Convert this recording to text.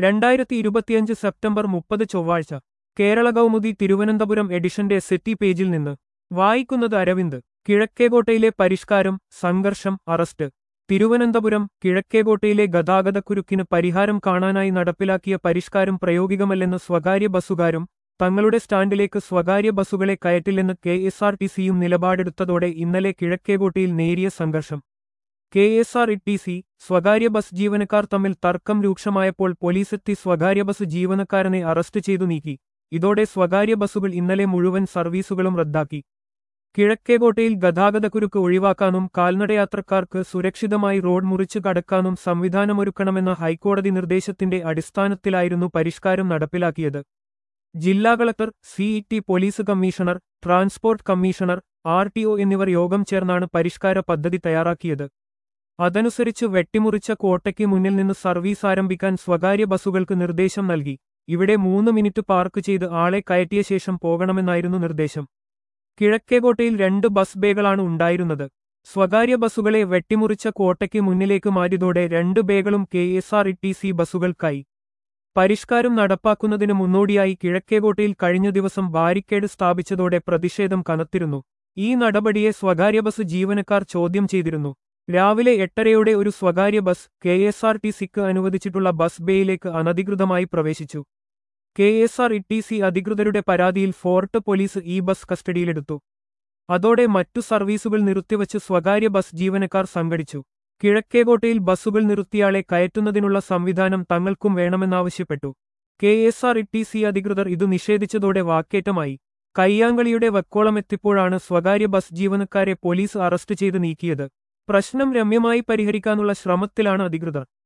രണ്ടായിരത്തി ഇരുപത്തിയഞ്ച് സെപ്റ്റംബർ മുപ്പത് ചൊവ്വാഴ്ച കേരള കൗമുദി തിരുവനന്തപുരം എഡിഷന്റെ സെറ്റി പേജിൽ നിന്ന് വായിക്കുന്നത് അരവിന്ദ് കിഴക്കേകോട്ടയിലെ പരിഷ്കാരം സംഘർഷം അറസ്റ്റ് തിരുവനന്തപുരം കിഴക്കേകോട്ടയിലെ ഗതാഗതക്കുരുക്കിന് പരിഹാരം കാണാനായി നടപ്പിലാക്കിയ പരിഷ്കാരം പ്രയോഗികമല്ലെന്ന് സ്വകാര്യ ബസ്സുകാരും തങ്ങളുടെ സ്റ്റാൻഡിലേക്ക് സ്വകാര്യ ബസ്സുകളെ കയറ്റില്ലെന്ന് കെ എസ് ആർ ടി സിയും നിലപാടെടുത്തതോടെ ഇന്നലെ കിഴക്കേകോട്ടയിൽ നേരിയ സംഘർഷം K S R E T C സ്വകാര്യ ബസ് ജീവനക്കാർ തമ്മിൽ തർക്കം രൂക്ഷമായപ്പോൾ പോലീസെത്തി സ്വകാര്യ ബസ് ജീവനക്കാരനെ അറസ്റ്റ് ചെയ്തു നീക്കി ഇതോടെ സ്വകാര്യ ബസ്സുകൾ ഇന്നലെ മുഴുവൻ സർവീസുകളും റദ്ദാക്കി കിഴക്കേകോട്ടയിൽ ഗതാഗതക്കുരുക്ക് ഒഴിവാക്കാനും കാൽനടയാത്രക്കാർക്ക് സുരക്ഷിതമായി റോഡ് മുറിച്ചു കടക്കാനും സംവിധാനമൊരുക്കണമെന്ന ഹൈക്കോടതി നിർദ്ദേശത്തിന്റെ അടിസ്ഥാനത്തിലായിരുന്നു പരിഷ്കാരം നടപ്പിലാക്കിയത് ജില്ലാ collector CET police commissioner transport commissioner R T O എന്നിവർ യോഗം ചേർന്നാണ് പരിഷ്കാര പദ്ധതി തയ്യാറാക്കിയത് അതനുസരിച്ച് വെട്ടിമുറിച്ച കോട്ടയ്ക്ക് മുന്നിൽ നിന്ന് സർവീസ് ആരംഭിക്കാൻ സ്വകാര്യ ബസ്സുകൾക്ക് നിർദ്ദേശം നൽകി ഇവിടെ മൂന്ന് മിനിറ്റ് പാർക്ക് ചെയ്ത് ആളെ കയറ്റിയ ശേഷം പോകണമെന്നായിരുന്നു നിർദ്ദേശം കിഴക്കേകോട്ടയിൽ രണ്ട് ബസ് ബേകളാണ് ഉണ്ടായിരുന്നത് സ്വകാര്യ ബസ്സുകളെ വെട്ടിമുറിച്ച കോട്ടയ്ക്ക് മുന്നിലേക്ക് മാറ്റിയതോടെ രണ്ട് ബേകളും K S R E T C ബസ്സുകൾക്കായി പരിഷ്കാരം നടപ്പാക്കുന്നതിന് മുന്നോടിയായി കിഴക്കേകോട്ടയിൽ കഴിഞ്ഞ ദിവസം ബാരിക്കേഡ് സ്ഥാപിച്ചതോടെ പ്രതിഷേധം കനത്തിരുന്നു ഈ നടപടിയെ സ്വകാര്യ ബസ് ജീവനക്കാർ ചോദ്യം ചെയ്തിരുന്നു രാവിലെ എട്ടരയോടെ ഒരു സ്വകാര്യ bus K S R T സിക്ക് അനുവദിച്ചിട്ടുള്ള ബസ് ബേയിലേക്ക് അനധികൃതമായി പ്രവേശിച്ചു K S R E T C അധികൃതരുടെ പരാതിയിൽ ഫോർട്ട് പോലീസ് ഈ ബസ് കസ്റ്റഡിയിലെടുത്തു അതോടെ മറ്റു സർവീസുകൾ നിർത്തിവച്ച് സ്വകാര്യ ബസ് ജീവനക്കാർ സംഘടിച്ചു കിഴക്കേകോട്ടയിൽ ബസ്സുകൾ നിർത്തിയാളെ കയറ്റുന്നതിനുള്ള സംവിധാനം തങ്ങൾക്കും വേണമെന്നാവശ്യപ്പെട്ടു K S R E T C അധികൃതർ ഇതു നിഷേധിച്ചതോടെ വാക്കേറ്റമായി കയ്യാങ്കളിയുടെ വക്കോളമെത്തിപ്പോഴാണ് സ്വകാര്യ ബസ് ജീവനക്കാരെ പോലീസ് അറസ്റ്റ് ചെയ്ത് നീക്കിയത് പ്രശ്നം രമ്യമായി പരിഹരിക്കാനുള്ള ശ്രമത്തിലാണ് അധികൃതർ